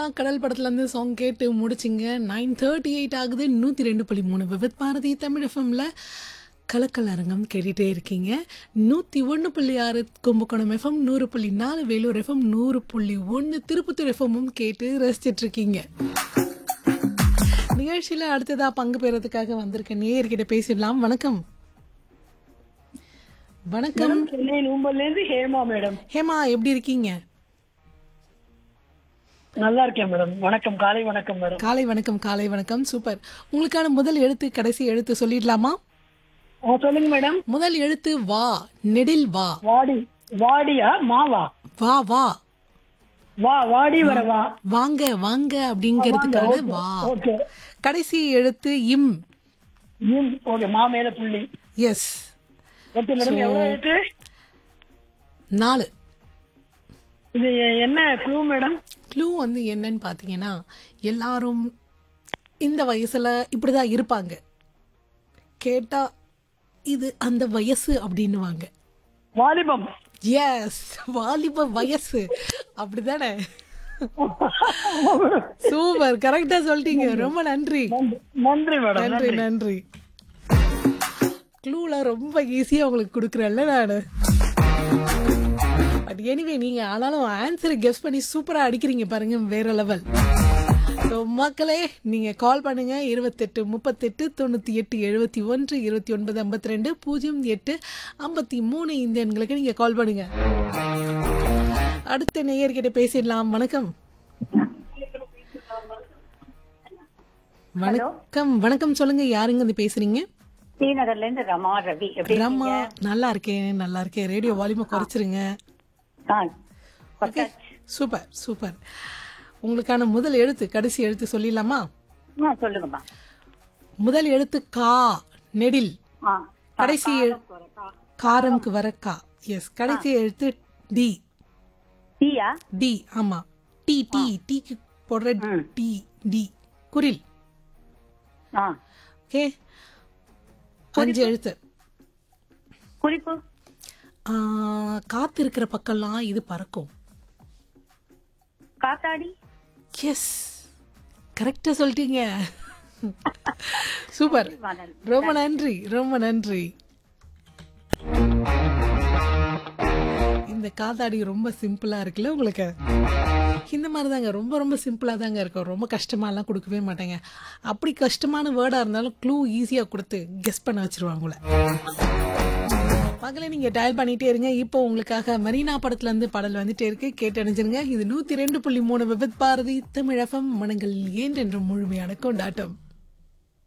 தான் கடல் படத்துலேருந்து சாங் கேட்டு முடிச்சிங்க நைன் தேர்ட்டி எயிட் ஆகுது நூற்றி ரெண்டு புள்ளி மூணு விபத் பாரதி தமிழ் எஃப்எம்ல கலக்கல் அரங்கம் கேட்டுகிட்டே இருக்கீங்க நூற்றி ஒன்று புள்ளி ஆறு கும்பகோணம் எஃப்எம் நூறு புள்ளி நாலு வேலூர் எஃப்எம் நூறு புள்ளி ஒன்று திருப்பத்தூர் எஃப்எம்மும் கேட்டு ரசிச்சிட்டு இருக்கீங்க நிகழ்ச்சியில் அடுத்ததாக பங்கு பெறதுக்காக வந்திருக்க நேயர்கிட்ட பேசிடலாம் வணக்கம் வணக்கம் மேடம் சென்னை நூம்பல்ல இருந்து ஹேமா மேடம் ஹேமா எப்படி இருக்கீங்க நல்லா இருக்கேன் மேடம் வணக்கம் காலை வணக்கம் மேடம் காலை வணக்கம் காலை வணக்கம் சூப்பர் உங்களுக்கான முதல் எழுத்து கடைசி எழுத்து சொல்லிடலாமா ஆ, சொல்லுங்க மேடம் முதல் எழுத்து வா நெடில் வா வாடி வாடியா மாவா வா வா வா வாடி வர வா வாங்க வாங்க அப்படிங்கிறதுக்கான வா ஓகே கடைசி எழுத்து இம் இம் ஓகே மா மேல புள்ளி எஸ் ஓகே மேடம் எவ்வளவு எழுத்து நாலு இது என்ன க்ளூ மேடம் க்ளூ வந்து என்னன்னு பார்த்தீங்கன்னா எல்லாரும் இந்த வயசுல இப்படிதான் இருப்பாங்க கேட்டா இது அந்த வயசு அப்படின்னுவாங்க வாலிபம் எஸ் வாலிப வயசு அப்படிதானே சூப்பர் கரெக்டா சொல்லிட்டீங்க ரொம்ப நன்றி நன்றி. நன்றி மேடம் நன்றி நன்றி க்ளூல ரொம்ப ஈஸியா உங்களுக்கு கொடுக்குறேன்ல நானு பட் எனிவே நீங்க ஆனாலும் ஆன்சரை கெஸ் பண்ணி சூப்பரா அடிக்கிறீங்க பாருங்க வேற லெவல் ஸோ மக்களே நீங்க கால் பண்ணுங்க இருபத்தெட்டு முப்பத்தெட்டு தொண்ணூத்தி எட்டு எழுபத்தி ஒன்று இருபத்தி ஒன்பது ஐம்பத்தி ரெண்டு பூஜ்ஜியம் எட்டு ஐம்பத்தி மூணு இந்த எண்களுக்கு நீங்க கால் பண்ணுங்க அடுத்த நேயர்கிட்ட பேசிடலாம் வணக்கம் வணக்கம் வணக்கம் சொல்லுங்க யாருங்க வந்து பேசுறீங்க ஸ்ரீநகர்ல இருந்து ரமா ரவி எப்படி ரம்மா நல்லா இருக்கேன் நல்லா இருக்கேன் ரேடியோ வால்யூமை குறைச்சிருங்க ஆ, ஓகே சூப்பர் சூப்பர் உங்களுக்கான முதல் எழுத்து கடைசி எழுத்து சொல்லிடலாமா ஆ, சொல்லுங்கம்மா முதல் எழுத்து கா நெடில் ஆ கடைசி எழு- காரம்க்கு வர கா எஸ் கடைசி எழுத்து டி டீயா டி ஆமா டி டி டீக்கு போடுற டி டி குரில் ஆ ஓகே அஞ்சு எழுத்து குறிப்பு ஆ, காத்து இருக்கிற பக்கம்லாம் இது பறக்கும் காத்தாடி எஸ் கரெக்டா சொல்லிட்டீங்க சூப்பர் ரொம்ப நன்றி ரொம்ப நன்றி இந்த காத்தாடி ரொம்ப சிம்பிளா இருக்குல்ல உங்களுக்கு இந்த மாதிரி தாங்க ரொம்ப ரொம்ப சிம்பிளாக தாங்க இருக்கும் ரொம்ப கஷ்டமாலாம் கொடுக்கவே மாட்டேங்க அப்படி கஷ்டமான வேர்டாக இருந்தாலும் க்ளூ ஈஸியாக கொடுத்து கெஸ் பண்ண வச்சிருவாங்க உங்களை மகளே நீங்க டயல் பண்ணிட்டே இருங்க இப்போ உங்களுக்காக மரீனா படத்துல இருந்து பாடல் வந்துட்டே இருக்கு கேட்டு அணிஞ்சிருங்க இது நூத்தி ரெண்டு புள்ளி மூணு விபத் பாரதி தமிழகம் மனங்கள் ஏன் என்ற முழுமையான கொண்டாட்டம்